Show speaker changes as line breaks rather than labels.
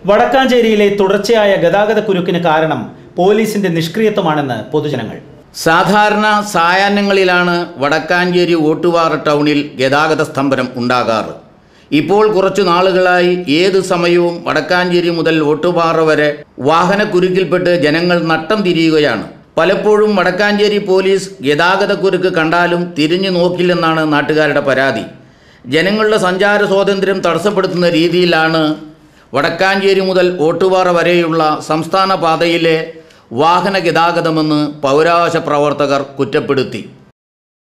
വടക്കാഞ്ചേരിയിലെ തുടർച്ചയായ ഗതാഗത കുരുക്കിന് കാരണം പോലീസിന്റെ നിഷ്ക്രിയത്വമാണെന്ന് പൊതുജനങ്ങൾ
സാധാരണ സായാഹ്നങ്ങളിലാണ് വടക്കാഞ്ചേരി ഓട്ടുപാറ ടൗണിൽ ഗതാഗത സ്തംഭനം ഉണ്ടാകാറ് ഇപ്പോൾ കുറച്ചു നാളുകളായി ഏതു സമയവും വടക്കാഞ്ചേരി മുതൽ ഓട്ടുപാറ വരെ വാഹനക്കുരുക്കിൽപ്പെട്ട് ജനങ്ങൾ നട്ടം തിരിയുകയാണ് പലപ്പോഴും വടക്കാഞ്ചേരി പോലീസ് ഗതാഗത കുരുക്ക് കണ്ടാലും തിരിഞ്ഞു നോക്കില്ലെന്നാണ് നാട്ടുകാരുടെ പരാതി ജനങ്ങളുടെ സഞ്ചാര സ്വാതന്ത്ര്യം തടസ്സപ്പെടുത്തുന്ന രീതിയിലാണ് വടക്കാഞ്ചേരി മുതൽ ഓട്ടുപാറ വരെയുള്ള സംസ്ഥാന പാതയിലെ വാഹന ഗതാഗതമെന്ന് പൗരാവകാശ പ്രവർത്തകർ കുറ്റപ്പെടുത്തി